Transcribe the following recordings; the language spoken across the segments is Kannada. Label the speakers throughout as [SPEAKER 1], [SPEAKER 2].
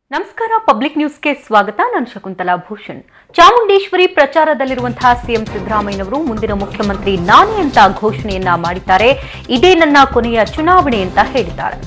[SPEAKER 1] ನಮಸ್ಕಾರ ಪಬ್ಲಿಕ್ ನ್ಯೂಸ್ಗೆ ಸ್ವಾಗತ ನಾನು ಶಕುಂತಲಾ ಭೂಷಣ್ ಚಾಮುಂಡೇಶ್ವರಿ ಪ್ರಚಾರದಲ್ಲಿರುವಂತಹ ಸಿಎಂ ಸಿದ್ದರಾಮಯ್ಯನವರು ಮುಂದಿನ ಮುಖ್ಯಮಂತ್ರಿ ನಾನೇ ಅಂತ ಘೋಷಣೆಯನ್ನ ಮಾಡಿದ್ದಾರೆ ಇದೇ ನನ್ನ ಕೊನೆಯ ಚುನಾವಣೆ ಅಂತ ಹೇಳಿದ್ದಾರೆ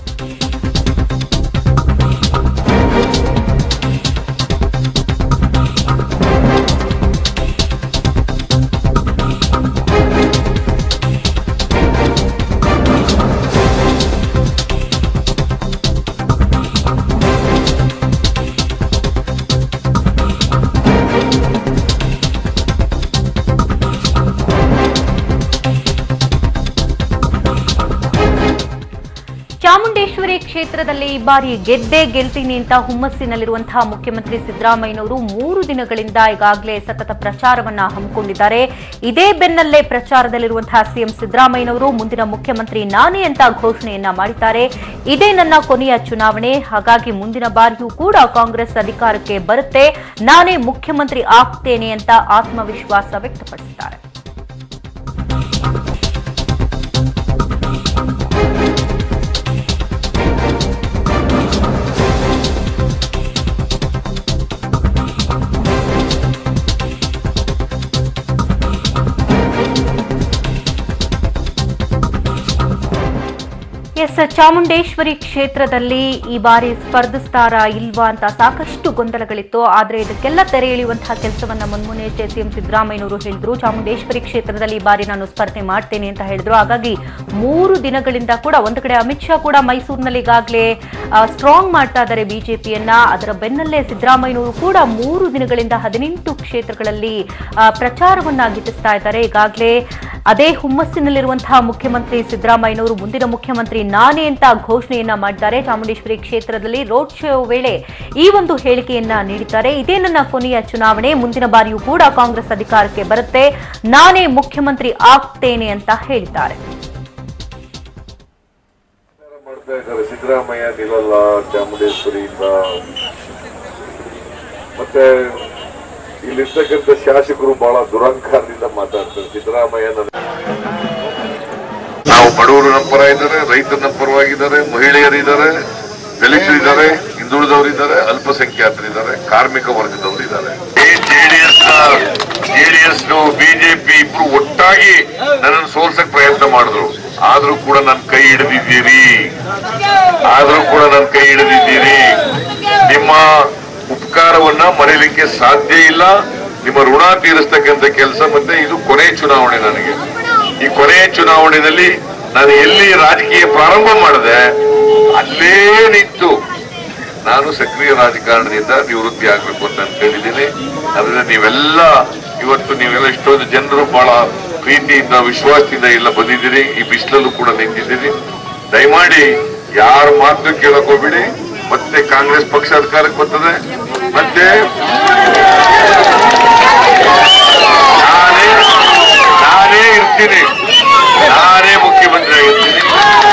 [SPEAKER 1] ಚಾಮುಂಡೇಶ್ವರಿ ಕ್ಷೇತ್ರದಲ್ಲಿ ಈ ಬಾರಿ ಗೆದ್ದೇ ಗೆಲ್ತೀನಿ ಅಂತ ಹುಮ್ಮಸ್ಸಿನಲ್ಲಿರುವಂತಹ ಮುಖ್ಯಮಂತ್ರಿ ಸಿದ್ದರಾಮಯ್ಯನವರು ಮೂರು ದಿನಗಳಿಂದ ಈಗಾಗಲೇ ಸತತ ಪ್ರಚಾರವನ್ನ ಹಮ್ಮಿಕೊಂಡಿದ್ದಾರೆ ಇದೇ ಬೆನ್ನಲ್ಲೇ ಪ್ರಚಾರದಲ್ಲಿರುವಂತಹ ಸಿಎಂ ಸಿದ್ದರಾಮಯ್ಯನವರು ಮುಂದಿನ ಮುಖ್ಯಮಂತ್ರಿ ನಾನೇ ಅಂತ ಘೋಷಣೆಯನ್ನ ಮಾಡಿದ್ದಾರೆ ಇದೇ ನನ್ನ ಕೊನೆಯ ಚುನಾವಣೆ ಹಾಗಾಗಿ ಮುಂದಿನ ಬಾರಿಯೂ ಕೂಡ ಕಾಂಗ್ರೆಸ್ ಅಧಿಕಾರಕ್ಕೆ ಬರುತ್ತೆ ನಾನೇ ಮುಖ್ಯಮಂತ್ರಿ ಆಗ್ತೇನೆ ಅಂತ ಆತ್ಮವಿಶ್ವಾಸ ವ್ಯಕ್ತಪಡಿಸಿದ್ದಾರೆ ಎಸ್ ಚಾಮುಂಡೇಶ್ವರಿ ಕ್ಷೇತ್ರದಲ್ಲಿ ಈ ಬಾರಿ ಸ್ಪರ್ಧಿಸ್ತಾರಾ ಇಲ್ವಾ ಅಂತ ಸಾಕಷ್ಟು ಗೊಂದಲಗಳಿತ್ತು ಆದ್ರೆ ಇದಕ್ಕೆಲ್ಲ ತೆರೆ ಎಳೆಯುವಂತಹ ಕೆಲಸವನ್ನ ಮುನ್ಮುನೆ ಸಿಎಂ ಸಿದ್ದರಾಮಯ್ಯನವರು ಹೇಳಿದ್ರು ಚಾಮುಂಡೇಶ್ವರಿ ಕ್ಷೇತ್ರದಲ್ಲಿ ಈ ಬಾರಿ ನಾನು ಸ್ಪರ್ಧೆ ಮಾಡ್ತೇನೆ ಅಂತ ಹೇಳಿದ್ರು ಹಾಗಾಗಿ ಮೂರು ದಿನಗಳಿಂದ ಕೂಡ ಒಂದು ಕಡೆ ಅಮಿತ್ ಶಾ ಕೂಡ ಮೈಸೂರಿನಲ್ಲಿ ಈಗಾಗಲೇ ಸ್ಟ್ರಾಂಗ್ ಮಾಡ್ತಾ ಇದ್ದಾರೆ ಬಿಜೆಪಿಯನ್ನ ಅದರ ಬೆನ್ನಲ್ಲೇ ಸಿದ್ದರಾಮಯ್ಯನವರು ಕೂಡ ಮೂರು ದಿನಗಳಿಂದ ಹದಿನೆಂಟು ಕ್ಷೇತ್ರಗಳಲ್ಲಿ ಆ, ಪ್ರಚಾರವನ್ನ ಗಿಟ್ಟಿಸ್ತಾ ಇದ್ದಾರೆ ಈಗಾಗಲೇ ಅದೇ ಹುಮ್ಮಸ್ಸಿನಲ್ಲಿರುವಂತಹ ಮುಖ್ಯಮಂತ್ರಿ ಸಿದ್ದರಾಮಯ್ಯನವರು ಮುಂದಿನ ಮುಖ್ಯಮಂತ್ರಿ ನಾನೇ ಅಂತ ಘೋಷಣೆಯನ್ನ ಮಾಡಿದ್ದಾರೆ ಚಾಮುಂಡೇಶ್ವರಿ ಕ್ಷೇತ್ರದಲ್ಲಿ ರೋಡ್ ಶೋ ವೇಳೆ ಈ ಒಂದು ಹೇಳಿಕೆಯನ್ನ ನೀಡಿದ್ದಾರೆ ಇದೇ ನನ್ನ ಕೊನೆಯ ಚುನಾವಣೆ ಮುಂದಿನ ಬಾರಿಯೂ ಕೂಡ ಕಾಂಗ್ರೆಸ್ ಅಧಿಕಾರಕ್ಕೆ ಬರುತ್ತೆ ನಾನೇ ಮುಖ್ಯಮಂತ್ರಿ ಆಗ್ತೇನೆ ಅಂತ ಹೇಳಿದ್ದಾರೆ
[SPEAKER 2] ಮಾಡ್ತಾ ಇದ್ದಾರೆ ಸಿದ್ದರಾಮಯ್ಯ ನಿಲ್ಲಲ್ಲ ಚಾಮುಂಡೇಶ್ವರಿಯಿಂದ ಮತ್ತೆ ಇಲ್ಲಿರ್ತಕ್ಕಂಥ ಶಾಸಕರು ಬಹಳ ದುರಂಕಾರದಿಂದ ಮಾತಾಡ್ತಾರೆ ಸಿದ್ದರಾಮಯ್ಯ ನನ್ನ ನಾವು ಬಡವರು ನಮ್ಮ ಪರ ಇದ್ದಾರೆ ರೈತರ ನಮ್ಮ ಪರವಾಗಿದ್ದಾರೆ ಮಹಿಳೆಯರಿದ್ದಾರೆ ದಲಿತರಿದ್ದಾರೆ ಹಿಂದುಳಿದವರಿದ್ದಾರೆ ಅಲ್ಪಸಂಖ್ಯಾತರಿದ್ದಾರೆ ಕಾರ್ಮಿಕ ವರ್ಗದವರಿದ್ದಾರೆ ಜೆಡಿಎಸ್ ಜೆಡಿಎಸ್ ಬಿಜೆಪಿ ಇಬ್ರು ಒಟ್ಟಾಗಿ ನನ್ನನ್ನು ಸೋಲ್ಸಕ್ ಪ್ರಯತ್ನ ಮಾಡಿದ್ರು ಆದ್ರೂ ಕೂಡ ನನ್ನ ಕೈ ಹಿಡಿದಿದ್ದೀರಿ ಆದ್ರೂ ಕೂಡ ನನ್ನ ಕೈ ಹಿಡಿದಿದ್ದೀರಿ ನಿಮ್ಮ ಉಪಕಾರವನ್ನ ಮರೆಯಲಿಕ್ಕೆ ಸಾಧ್ಯ ಇಲ್ಲ ನಿಮ್ಮ ಋಣ ತೀರಿಸ್ತಕ್ಕಂಥ ಕೆಲಸ ಮತ್ತೆ ಇದು ಕೊನೆ ಚುನಾವಣೆ ನನಗೆ ಈ ಕೊನೆಯ ಚುನಾವಣೆಯಲ್ಲಿ ನಾನು ಎಲ್ಲಿ ರಾಜಕೀಯ ಪ್ರಾರಂಭ ಮಾಡಿದೆ ಅಲ್ಲೇ ನಿಂತು ನಾನು ಸಕ್ರಿಯ ರಾಜಕಾರಣದಿಂದ ನಿವೃತ್ತಿ ಆಗ್ಬೇಕು ಅಂತ ಅನ್ಕೊಂಡಿದ್ದೀನಿ ಆದ್ರೆ ನೀವೆಲ್ಲ ಇವತ್ತು ನೀವೆಲ್ಲ ಇಷ್ಟೊಂದು ಜನರು ಬಹಳ ಪ್ರೀತಿಯಿಂದ ವಿಶ್ವಾಸದಿಂದ ಎಲ್ಲ ಬಂದಿದ್ದೀರಿ ಈ ಬಿಸಿಲಲ್ಲೂ ಕೂಡ ನಿಂತಿದ್ದೀರಿ ದಯಮಾಡಿ ಯಾರ ಮಾತು ಕೇಳಕ್ ಹೋಗ್ಬಿಡಿ ಮತ್ತೆ ಕಾಂಗ್ರೆಸ್ ಪಕ್ಷ ಅಧಿಕಾರಕ್ಕೆ ಬರ್ತದೆ ಮತ್ತೆ ನಾನೇ ನಾನೇ ಇರ್ತೀನಿ ನಾನೇ ಮುಖ್ಯಮಂತ್ರಿ ಆಗಿರ್ತೀನಿ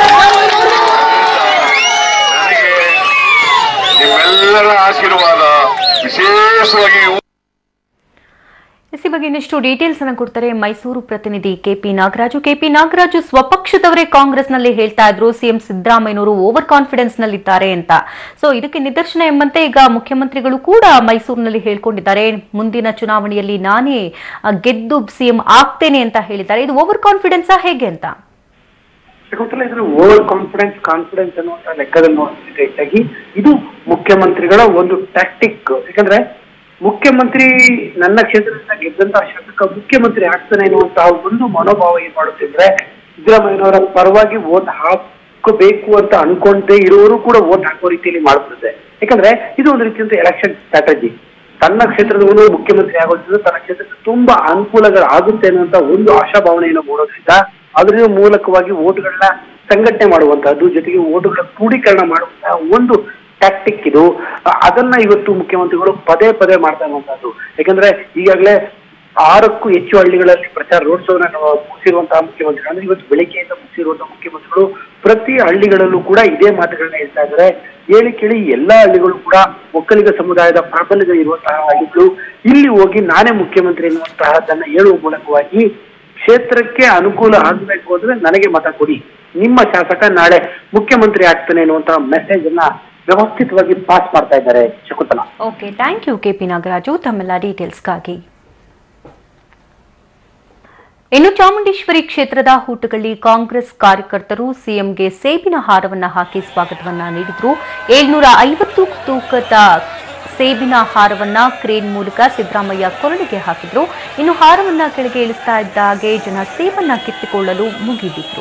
[SPEAKER 2] ನನಗೆ ನಿಮ್ಮೆಲ್ಲರ ಆಶೀರ್ವಾದ ವಿಶೇಷವಾಗಿ
[SPEAKER 1] ಎಸ್ ಈ ಬಗ್ಗೆ ಇನ್ನಷ್ಟು ಡೀಟೇಲ್ಸ್ ಅನ್ನು ಕೊಡ್ತಾರೆ ಮೈಸೂರು ಪ್ರತಿನಿಧಿ ಕೆಪಿ ನಾಗರಾಜು ಕೆಪಿ ನಾಗರಾಜು ಸ್ವಪಕ್ಷದವರೇ ಕಾಂಗ್ರೆಸ್ನಲ್ಲಿ ಹೇಳ್ತಾ ಇದ್ರು ಸಿಎಂ ಸಿದ್ದರಾಮಯ್ಯನವರು ಓವರ್ ಕಾನ್ಫಿಡೆನ್ಸ್ ನಲ್ಲಿದ್ದಾರೆ ಅಂತ ಸೊ ಇದಕ್ಕೆ ನಿದರ್ಶನ ಎಂಬಂತೆ ಈಗ ಮುಖ್ಯಮಂತ್ರಿಗಳು ಕೂಡ ಮೈಸೂರಿನಲ್ಲಿ ಹೇಳ್ಕೊಂಡಿದ್ದಾರೆ ಮುಂದಿನ ಚುನಾವಣೆಯಲ್ಲಿ ನಾನೇ ಆ, ಗೆದ್ದು ಸಿಎಂ ಆಗ್ತೇನೆ ಅಂತ ಹೇಳಿದ್ದಾರೆ ಇದು ಓವರ್ ಕಾನ್ಫಿಡೆನ್ಸ್ ಹೇಗೆ ಅಂತ
[SPEAKER 3] ಗೊತ್ತಿಲ್ಲ ಇದ್ರ ಓವರ್ ಕಾನ್ಫಿಡೆನ್ಸ್ ಕಾನ್ಫಿಡೆನ್ಸ್ ಅನ್ನುವಂತ ಲೆಕ್ಕದಲ್ಲಿ ನೋಡಿದ್ರೆ ಹೆಚ್ಚಾಗಿ ಇದು ಮುಖ್ಯಮಂತ್ರಿಗಳ ಒಂದು ಟ್ಯಾಕ್ಟಿಕ್ ಯಾಕಂದ್ರೆ ಮುಖ್ಯಮಂತ್ರಿ ನನ್ನ ಕ್ಷೇತ್ರದಿಂದ ಗೆದ್ದಂತಹ ಶಾಸಕ ಮುಖ್ಯಮಂತ್ರಿ ಆಗ್ತಾನೆ ಎನ್ನುವಂತಹ ಒಂದು ಮನೋಭಾವ ಏನ್ ಮಾಡುತ್ತಿದ್ರೆ ಸಿದ್ದರಾಮಯ್ಯನವರ ಪರವಾಗಿ ವೋಟ್ ಹಾಕಬೇಕು ಅಂತ ಅನ್ಕೊಂಡೇ ಇರುವವರು ಕೂಡ ವೋಟ್ ಹಾಕೋ ರೀತಿಯಲ್ಲಿ ಮಾಡ್ಬಿಡುತ್ತೆ ಯಾಕಂದ್ರೆ ಇದು ಒಂದು ರೀತಿಯಂತ ಎಲೆಕ್ಷನ್ ಸ್ಟ್ರಾಟಜಿ ತನ್ನ ಕ್ಷೇತ್ರದವನು ಮುಖ್ಯಮಂತ್ರಿ ಆಗೋದ್ರಿಂದ ತನ್ನ ಕ್ಷೇತ್ರಕ್ಕೆ ತುಂಬಾ ಅನುಕೂಲಗಳಾಗುತ್ತೆ ಅನ್ನುವಂತ ಒಂದು ಆಶಾಭಾವನೆಯನ್ನು ಮೂಡೋದ್ರಿಂದ ಅದರ ಮೂಲಕವಾಗಿ ಓಟುಗಳನ್ನ ಸಂಘಟನೆ ಮಾಡುವಂತಹದ್ದು ಜೊತೆಗೆ ಓಟುಗಳ ಕ್ರೋಢೀಕರಣ ಮಾಡುವಂತಹ ಒಂದು ಟ್ಯಾಕ್ಟಿಕ್ ಇದು ಅ- ಅದನ್ನ ಇವತ್ತು ಮುಖ್ಯಮಂತ್ರಿಗಳು ಪದೇ ಪದೇ ಮಾಡ್ತಾ ಇರುವಂತಹದ್ದು ಯಾಕಂದ್ರೆ ಈಗಾಗಲೇ ಆರಕ್ಕೂ ಹೆಚ್ಚು ಹಳ್ಳಿಗಳಲ್ಲಿ ಪ್ರಚಾರ ರೋಡ್ ಶೋನ ಮುಗಿಸಿರುವಂತಹ ಮುಖ್ಯಮಂತ್ರಿಗಳು ಅಂದ್ರೆ ಇವತ್ತು ಬೆಳಿಗ್ಗೆಯಿಂದ ಮುಗಿಸಿರುವಂತಹ ಮುಖ್ಯಮಂತ್ರಿಗಳು ಪ್ರತಿ ಹಳ್ಳಿಗಳಲ್ಲೂ ಕೂಡ ಇದೇ ಮಾತುಗಳನ್ನ ಹೇಳ್ತಾ ಇದ್ದಾರೆ ಹೇಳಿ ಕೇಳಿ ಎಲ್ಲಾ ಹಳ್ಳಿಗಳು ಕೂಡ ಒಕ್ಕಲಿಗ ಸಮುದಾಯದ ಪ್ರಾಬಲ್ಯ ಇರುವಂತಹ ಹಳ್ಳಿಗಳು ಇಲ್ಲಿ ಹೋಗಿ ನಾನೇ ಮುಖ್ಯಮಂತ್ರಿ ಎನ್ನುವಂತಹದನ್ನ ಹೇಳುವ ಮೂಲಕವಾಗಿ ಕ್ಷೇತ್ರಕ್ಕೆ ಅನುಕೂಲ ಆಗಬೇಕು ಅಂದ್ರೆ ನನಗೆ ಮತ ಕೊಡಿ ನಿಮ್ಮ ಶಾಸಕ ನಾಳೆ ಮುಖ್ಯಮಂತ್ರಿ ಆಗ್ತಾನೆ ಅನ್ನುವಂತಹ ಮೆಸೇಜ್ ಅನ್ನ ವ್ಯವಸ್ಥಿತವಾಗಿ ಪಾಸ್ ಮಾಡ್ತಾ ಇದ್ದಾರೆ Shakuntala
[SPEAKER 1] okay thank you K P Nagaraju ತಮ್ಮೆಲ್ಲ ಡೀಟೇಲ್ಸ್ಗಾಗಿ ಇನ್ನು ಚಾಮುಂಡೇಶ್ವರಿ ಕ್ಷೇತ್ರದ ಹೂಟಗಳ್ಳಿ ಕಾಂಗ್ರೆಸ್ ಕಾರ್ಯಕರ್ತರು ಸಿಎಂಗೆ ಸೇಬಿನ ಹಾರವನ್ನ ಹಾಕಿ ಸ್ವಾಗತವನ್ನ ನೀಡಿದ್ರು ಏಳ್ನೂರ ಐವತ್ತು ತೂಕದ ಸೇಬಿನ ಹಾರವನ್ನ ಕ್ರೇನ್ ಮೂಲಕ ಸಿದ್ದರಾಮಯ್ಯ ಕೊರಳಿಗೆ ಹಾಕಿದ್ರು ಇನ್ನು ಹಾರವನ್ನ ಕೆಳಗೆ ಇಳಿಸ್ತಾ ಇದ್ದ ಹಾಗೆ ಜನ ಸೇಬನ್ನ ಕಿತ್ತುಕೊಳ್ಳಲು ಮುಗಿಬಿದ್ರು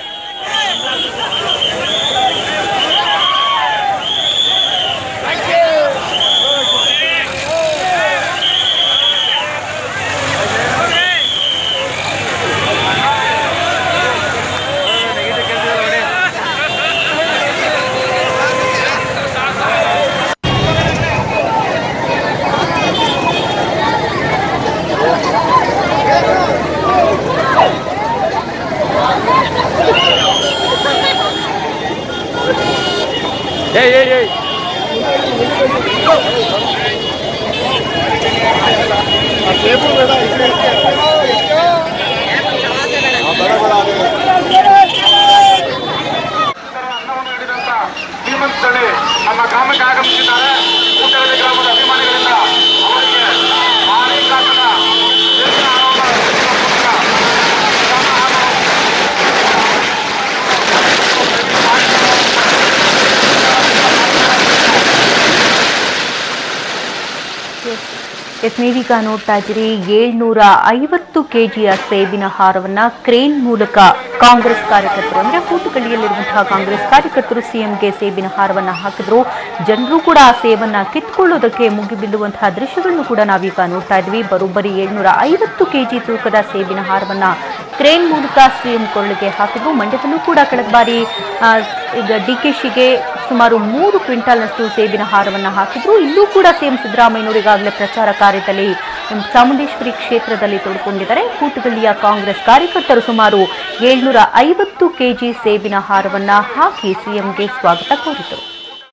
[SPEAKER 4] ಅನ್ನವನ್ನು ಹಿಡಿದಂತ ಶ್ರೀಮಂತಳಿ ನಮ್ಮ ಗ್ರಾಮಕ್ಕೆ ಆಗಮಿಸಿದ್ದಾರೆ ಊಟಗಳ್ಳಿ ಗ್ರಾಮದ ಅಭಿಮಾನಿಗಳಿಂದ ಅವರಿಗೆ ಭಾರಿ ಗಾತ್ರದ ಸೇಬಿನ ಹಾರವನ್ನು ನೀಡುವ ಮೂಲಕ ಗ್ರಾಮ ಹಾಗೂ
[SPEAKER 1] ಎಸ್ ನೀವೀಗ ನೋಡ್ತಾ ಇದ್ದೀರಿ ಏಳ್ನೂರ ಐವತ್ತು ಕೆಜಿಯ ಸೇಬಿನ ಹಾರವನ್ನ ಕ್ರೇನ್ ಮೂಲಕ ಕಾಂಗ್ರೆಸ್ ಕಾರ್ಯಕರ್ತರು ಅಂದ್ರೆ ಕೂತುಗಳ್ಳಿಯಲ್ಲಿರುವಂತಹ ಕಾಂಗ್ರೆಸ್ ಕಾರ್ಯಕರ್ತರು ಸಿಎಂಗೆ ಸೇಬಿನ ಹಾರವನ್ನ ಹಾಕಿದ್ರು ಜನರು ಕೂಡ ಆ ಸೇಬನ್ನ ಕಿತ್ಕೊಳ್ಳೋದಕ್ಕೆ ಮುಗಿಬೀಳುವಂತಹ ದೃಶ್ಯಗಳನ್ನು ಕೂಡ ನಾವೀಗ ನೋಡ್ತಾ ಇದ್ವಿ ಬರೋಬ್ಬರಿ ಏಳ್ನೂರ ಐವತ್ತು ಕೆಜಿ ತೂಕದ ಸೇಬಿನ ಹಾರವನ್ನ ಕ್ರೇನ್ ಮೂಲಕ ಸಿಎಂ ಕೊರಳಿಗೆ ಹಾಕಿದ್ರು ಮಂಡ್ಯದಲ್ಲೂ ಕೂಡ ಕಳೆದ ಬಾರಿ ಆ, ಈಗ ಡಿಕೆಶಿಗೆ ಸುಮಾರು ಮೂರು ಕ್ವಿಂಟಾಲ್ನಷ್ಟು ಸೇಬಿನ ಹಾರವನ್ನ ಹಾಕಿದ್ರು ಇಲ್ಲೂ ಕೂಡ ಸಿಎಂ ಸಿದ್ದರಾಮಯ್ಯನವರು ಈಗಾಗಲೇ ಪ್ರಚಾರ ಕಾರ್ಯದಲ್ಲಿ ಚಾಮುಂಡೇಶ್ವರಿ ಕ್ಷೇತ್ರದಲ್ಲಿ ತೊಡ್ಕೊಂಡಿದ್ದಾರೆ ಕೂಟುಗಳ್ಳಿಯ ಕಾಂಗ್ರೆಸ್ ಕಾರ್ಯಕರ್ತರು ಸುಮಾರು ಏಳ್ನೂರ ಐವತ್ತು ಕೆಜಿ ಸೇಬಿನ ಹಾರವನ್ನ ಹಾಕಿ ಸಿಎಂಗೆ ಸ್ವಾಗತ ಕೋರಿದರು